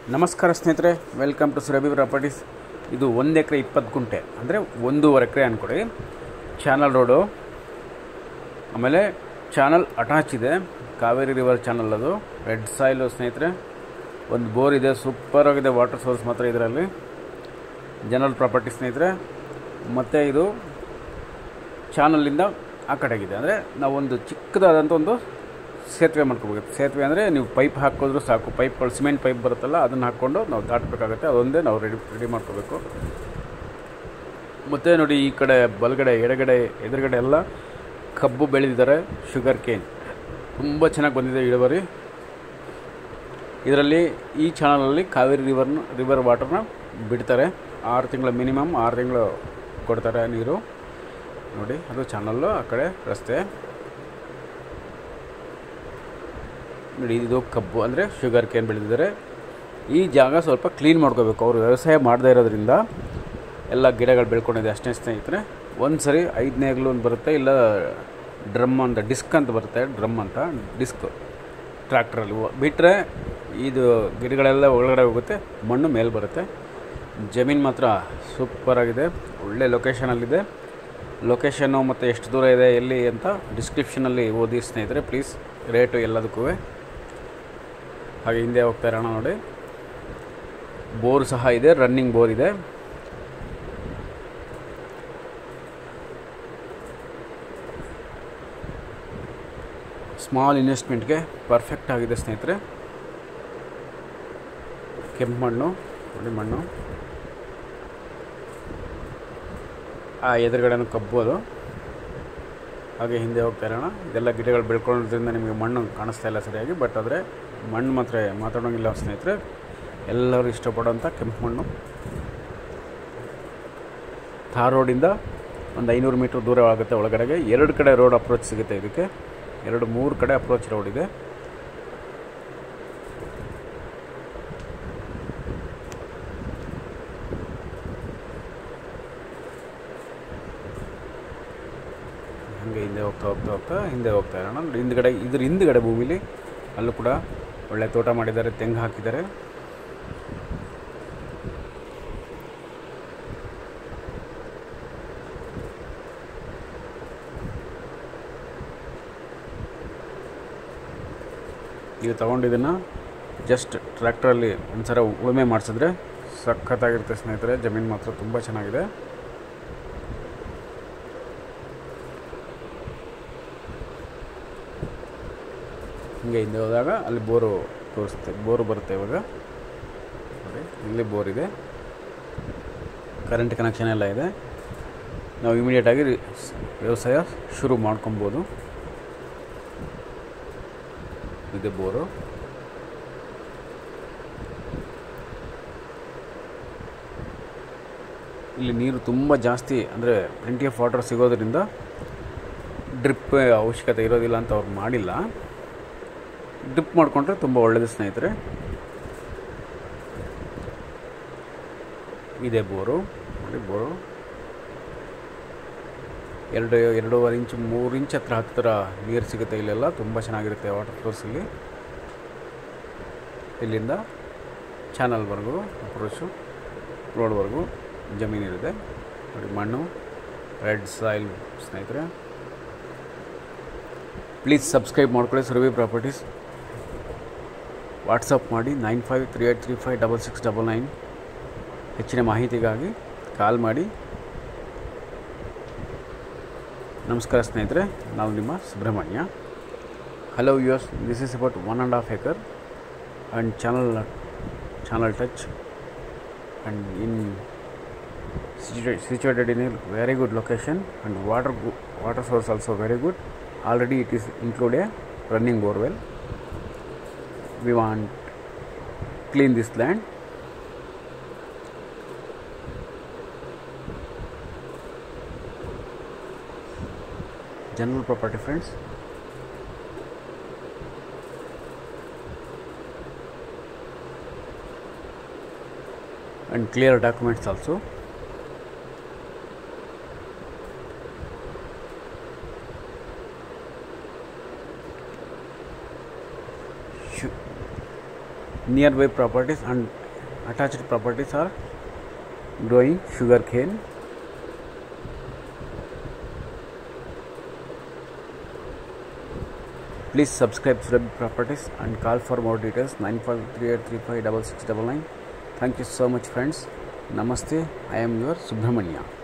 ನಮಸ್ಕಾರ ಸ್ನೇಹಿತರೆ welcome to Surabhi properties ಇದು ಒಂದು ಎಕರೆ ಇಪ್ಪತ್ತು ಗುಂಟೆ ಅಂದರೆ ಒಂದೂವರೆ ಎಕರೆ ಅಂದ್ಕೊಡಿ ಚಾನಲ್ ರೋಡು ಆಮೇಲೆ ಚಾನಲ್ ಅಟ್ಯಾಚ್ ಇದೆ ಕಾವೇರಿ ರಿವರ್ ಚಾನಲ್ ಅದು ರೆಡ್ ಸಾಯಿಲು ಸ್ನೇಹಿತರೆ ಒಂದು ಬೋರ್ ಇದೆ ಸೂಪರ್ ಆಗಿದೆ ವಾಟರ್ ಸೋರ್ಸ್ ಮಾತ್ರ ಇದರಲ್ಲಿ ಜನರಲ್ ಪ್ರಾಪರ್ಟಿ ಸ್ನೇಹಿತರೆ ಮತ್ತು ಇದು ಚಾನಲಿಂದ ಆ ಕಡೆಗಿದೆ ಅಂದರೆ ನಾವೊಂದು ಚಿಕ್ಕದಾದಂಥ ಒಂದು ಸೇತುವೆ ಮಾಡ್ಕೋಬೇಕು ಸೇತುವೆ ಅಂದರೆ ನೀವು ಪೈಪ್ ಹಾಕಿದ್ರು ಸಾಕು ಪೈಪ್ಗಳು ಸಿಮೆಂಟ್ ಪೈಪ್ ಬರುತ್ತಲ್ಲ ಅದನ್ನು ಹಾಕ್ಕೊಂಡು ನಾವು ದಾಟಬೇಕಾಗುತ್ತೆ ಅದೊಂದೇ ನಾವು ರೆಡಿ ರೆಡಿ ಮಾಡ್ಕೋಬೇಕು ಮತ್ತು ನೋಡಿ ಈ ಕಡೆ ಬಲಗಡೆ ಎಡಗಡೆ ಎದುರುಗಡೆ ಎಲ್ಲ ಕಬ್ಬು ಬೆಳೆದಿದ್ದಾರೆ ಶುಗರ್ ಕೇನ್ ತುಂಬ ಚೆನ್ನಾಗಿ ಬಂದಿದೆ ಇಳುವರಿ ಇದರಲ್ಲಿ ಈ ಚಾನಲಲ್ಲಿ ಕಾವೇರಿ ರಿವರ್ನ ರಿವರ್ ವಾಟರ್ನ ಬಿಡ್ತಾರೆ ಆರು ತಿಂಗಳ ಮಿನಿಮಮ್ ಆರು ತಿಂಗಳು ಕೊಡ್ತಾರೆ ನೀರು ನೋಡಿ ಅದು ಚಾನಲ್ಲು ಆ ಕಡೆ ರಸ್ತೆ ನೋಡಿ ಇದು ಕಬ್ಬು ಅಂದರೆ ಶುಗರ್ ಕೇನ್ ಬೆಳೆದಿದ್ದಾರೆ ಈ ಜಾಗ ಸ್ವಲ್ಪ ಕ್ಲೀನ್ ಮಾಡ್ಕೋಬೇಕು ಅವರು ವ್ಯವಸಾಯ ಮಾಡದೇ ಇರೋದ್ರಿಂದ ಎಲ್ಲ ಗಿಡಗಳು ಬೆಳ್ಕೊಂಡಿದೆ ಅಷ್ಟೇ ಸ್ನೇಹಿತರೆ ಒಂದು ಸರಿ ಐದನೇ ಒಂದು ಬರುತ್ತೆ ಇಲ್ಲ ಡ್ರಮ್ ಅಂತ ಡಿಸ್ಕ್ ಅಂತ ಬರುತ್ತೆ ಡ್ರಮ್ ಅಂತ ಡಿಸ್ಕ್ ಟ್ರ್ಯಾಕ್ಟ್ರಲ್ಲಿ ಬಿಟ್ಟರೆ ಇದು ಗಿಡಗಳೆಲ್ಲ ಒಳಗಡೆ ಹೋಗುತ್ತೆ ಮಣ್ಣು ಮೇಲೆ ಬರುತ್ತೆ ಜಮೀನು ಮಾತ್ರ ಸೂಪರಾಗಿದೆ ಒಳ್ಳೆ ಲೊಕೇಶನಲ್ಲಿದೆ ಲೊಕೇಶನ್ನು ಮತ್ತು ಎಷ್ಟು ದೂರ ಇದೆ ಎಲ್ಲಿ ಅಂತ ಡಿಸ್ಕ್ರಿಪ್ಷನಲ್ಲಿ ಓದಿ ಸ್ನೇಹಿತರೆ ಪ್ಲೀಸ್ ರೇಟು ಎಲ್ಲದಕ್ಕೂ ಹಾಗೆ ಹಿಂದೆ ಹೋಗ್ತಾ ಇರೋಣ ನೋಡಿ ಬೋರ್ ಸಹ ಇದೆ ರನ್ನಿಂಗ್ ಬೋರ್ ಇದೆ ಸ್ಮಾಲ್ ಇನ್ವೆಸ್ಟ್ಮೆಂಟ್ಗೆ ಪರ್ಫೆಕ್ಟ್ ಆಗಿದೆ ಸ್ನೇಹಿತರೆ ಕೆಂಪು ಮಣ್ಣು ನೋಡಿ ಮಣ್ಣು ಆ ಎದುರುಗಡೆನೂ ಕಬ್ಬು ಅದು ಹಾಗೆ ಹಿಂದೆ ಹೋಗ್ತಾ ಇರೋಣ ಇದೆಲ್ಲ ಗಿಡಗಳು ಬೆಳ್ಕೊಳ್ಳೋದ್ರಿಂದ ನಿಮಗೆ ಮಣ್ಣು ಕಾಣಿಸ್ತಾ ಇಲ್ಲ ಸರಿಯಾಗಿ ಬಟ್ ಆದರೆ ಮಣ್ಣು ಮಾತ್ರ ಮಾತಾಡೋಂಗಿಲ್ಲ ಸ್ನೇಹಿತರೆ ಎಲ್ಲರೂ ಇಷ್ಟಪಡೋಂಥ ಕೆಂಪು ಮಣ್ಣು ಥಾರ್ ರೋಡಿಂದ ಒಂದು ಐನೂರು ಮೀಟ್ರ್ ದೂರ ಆಗುತ್ತೆ ಒಳಗಡೆಗೆ ಎರಡು ಕಡೆ ರೋಡ್ ಅಪ್ರೋಚ್ ಸಿಗುತ್ತೆ ಇದಕ್ಕೆ ಎರಡು ಮೂರು ಕಡೆ ಅಪ್ರೋಚ್ ರೋಡ್ ಇದೆ ಹಾಗೆ ಹಿಂದೆ ಹೋಗ್ತಾ ಹೋಗ್ತಾ ಹೋಗ್ತಾ ಹಿಂದೆ ಹೋಗ್ತಾ ಇರೋಣ ನೋಡಿ ಹಿಂದ್ಗಡೆ ಇದ್ರ ಹಿಂದ್ಗಡೆ ಭೂಮಿಲಿ ಅಲ್ಲೂ ಕೂಡ ಒಳ್ಳೆ ತೋಟ ಮಾಡಿದ್ದಾರೆ ತೆಂಗು ಹಾಕಿದ್ದಾರೆ ನೀವು ತೊಗೊಂಡಿದ್ದನ್ನು ಜಸ್ಟ್ ಟ್ರ್ಯಾಕ್ಟ್ರಲ್ಲಿ ಒಂದ್ಸಲ ಉಳುಮೆ ಮಾಡಿಸಿದ್ರೆ ಸಖತ್ತಾಗಿರುತ್ತೆ ಸ್ನೇಹಿತರೆ ಜಮೀನು ಮಾತ್ರ ತುಂಬ ಚೆನ್ನಾಗಿದೆ ಹಿಂಗೆ ಹಿಂದೆ ಹೋದಾಗ ಅಲ್ಲಿ ಬೋರು ತೋರಿಸುತ್ತೆ ಬೋರು ಬರುತ್ತೆ ಇವಾಗ ನೋಡಿ ಇಲ್ಲಿ ಬೋರ್ ಇದೆ ಕರೆಂಟ್ ಕನೆಕ್ಷನ್ ಎಲ್ಲ ಇದೆ ನಾವು ಇಮಿಡಿಯೇಟಾಗಿ ವ್ಯವಸಾಯ ಶುರು ಮಾಡ್ಕೊಬೋದು ಇದೆ ಬೋರು ಇಲ್ಲಿ ನೀರು ತುಂಬ ಜಾಸ್ತಿ ಅಂದರೆ ಪ್ಲೆಂಟಿ ಆಫ್ ವಾಟರ್ ಸಿಗೋದ್ರಿಂದ ಡ್ರಿಪ್ ಅವಶ್ಯಕತೆ ಇರೋದಿಲ್ಲ ಅಂತ ಅವ್ರು ಮಾಡಿಲ್ಲ ಡ್ರಿಪ್ ಮಾಡಿಕೊಂಡ್ರೆ ತುಂಬ ಒಳ್ಳೆಯದು ಸ್ನೇಹಿತರೆ ಇದೆ ಬೋರು ನೋಡಿ ಬೋರು ಎರಡು ಎರಡೂವರೆ ಇಂಚು ಮೂರು ಇಂಚ್ ಹತ್ರ ಹತ್ತಿರ ನೀರು ಸಿಗುತ್ತೆ ಇಲ್ಲೆಲ್ಲ ತುಂಬ ಚೆನ್ನಾಗಿರುತ್ತೆ ವಾಟರ್ ಸೋರ್ಸಲ್ಲಿ ಇಲ್ಲಿಂದ ಚಾನಲ್ವರೆಗೂ ಅಪ್ರೋಚು ರೋಡ್ವರೆಗೂ ಜಮೀನಿರುತ್ತೆ ನೋಡಿ ಮಣ್ಣು ರೆಡ್ ಸಾಯಿಲ್ ಸ್ನೇಹಿತರೆ ಪ್ಲೀಸ್ ಸಬ್ಸ್ಕ್ರೈಬ್ ಮಾಡ್ಕೊಳ್ಳಿ ಸುರಭಿ ಪ್ರಾಪರ್ಟೀಸ್ ವಾಟ್ಸಪ್ ಮಾಡಿ nine five three eight three five double six double nine ಹೆಚ್ಚಿನ ಮಾಹಿತಿಗಾಗಿ ಕಾಲ್ ಮಾಡಿ ನಮಸ್ಕಾರ ಸ್ನೇಹಿತರೆ ನಾವು ನಿಮ್ಮ Subrahmanya hello US this is about one and half acre and channel channel touch and in situated in a very good location and water water source also very good already it is include a running borewell we want clean this land general property friends and clear documents also nearby properties and attached properties are growing sugar cane please subscribe Surabhi properties and call for more details 9538356699 thank you so much friends namaste i am your subramanya